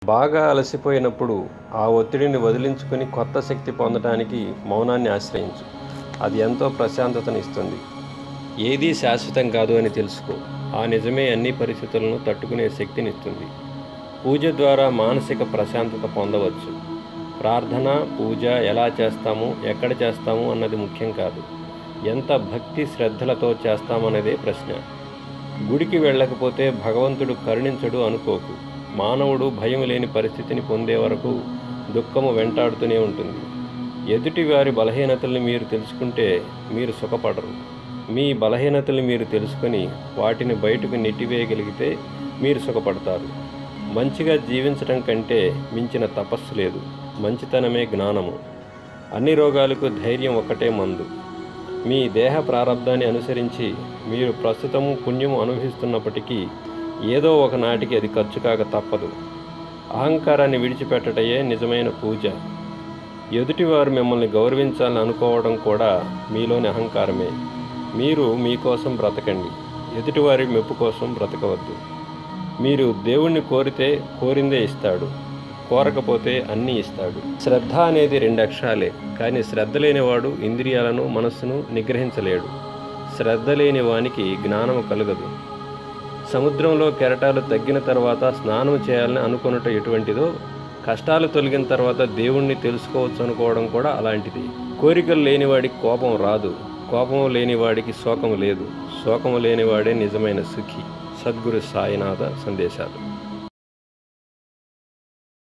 బాగా అలసిపోయినప్పుడు ఆ ఒత్తిడిని వదిలించుకొని కొత్త శక్తి పొందడానికి మౌనాన్ని ఆశ్రయించు అది ఎంతో ప్రశాంతతనిస్తుంది ఏదీ శాశ్వతం కాదు అని తెలుసుకో ఆ నిజమే అన్ని పరిస్థితులను తట్టుకునే శక్తినిస్తుంది పూజ ద్వారా మానసిక ప్రశాంతత పొందవచ్చు ప్రార్థన పూజ ఎలా చేస్తాము ఎక్కడ చేస్తాము అన్నది ముఖ్యం కాదు ఎంత భక్తి శ్రద్ధలతో చేస్తామన్నదే ప్రశ్న గుడికి వెళ్ళకపోతే భగవంతుడు కరుణించడు అనుకోకు మానవుడు భయం లేని పరిస్థితిని పొందే వరకు దుఃఖము వెంటాడుతూనే ఉంటుంది ఎదుటి వారి బలహీనతల్ని మీరు తెలుసుకుంటే మీరు సుఖపడరు మీ బలహీనతల్ని మీరు తెలుసుకొని వాటిని బయటకు నెట్టివేయగలిగితే మీరు సుఖపడతారు మంచిగా జీవించడం కంటే మించిన తపస్సు లేదు మంచితనమే జ్ఞానము అన్ని రోగాలకు ధైర్యం ఒక్కటే మందు మీ దేహ ప్రారంధాన్ని అనుసరించి మీరు ప్రస్తుతము పుణ్యము అనుభవిస్తున్నప్పటికీ ఏదో ఒకనాటికి అది ఖర్చు కాక తప్పదు అహంకారాన్ని విడిచిపెట్టటయే నిజమైన పూజ ఎదుటివారు మిమ్మల్ని గౌరవించాలని అనుకోవడం కూడా మీలోని అహంకారమే మీరు మీకోసం బ్రతకండి ఎదుటివారి మెప్పు కోసం బ్రతకవద్దు మీరు దేవుణ్ణి కోరితే కోరిందే ఇస్తాడు కోరకపోతే అన్నీ ఇస్తాడు శ్రద్ధ అనేది రెండు అక్షరాలే కానీ శ్రద్ధ లేనివాడు ఇంద్రియాలను మనస్సును నిగ్రహించలేడు శ్రద్ధ లేని వానికి జ్ఞానము కలగదు సముద్రంలో కెరటాలు తగ్గిన తర్వాత స్నానం చేయాలని అనుకున్నట్టు ఎటువంటిదో కష్టాలు తొలగిన తర్వాత దేవుణ్ణి తెలుసుకోవచ్చు అనుకోవడం కూడా అలాంటిది కోరికలు లేనివాడికి కోపం రాదు కోపం లేనివాడికి శోకం లేదు శోకము లేనివాడే నిజమైన సుఖి సద్గురు సాయినాథ సందేశాలు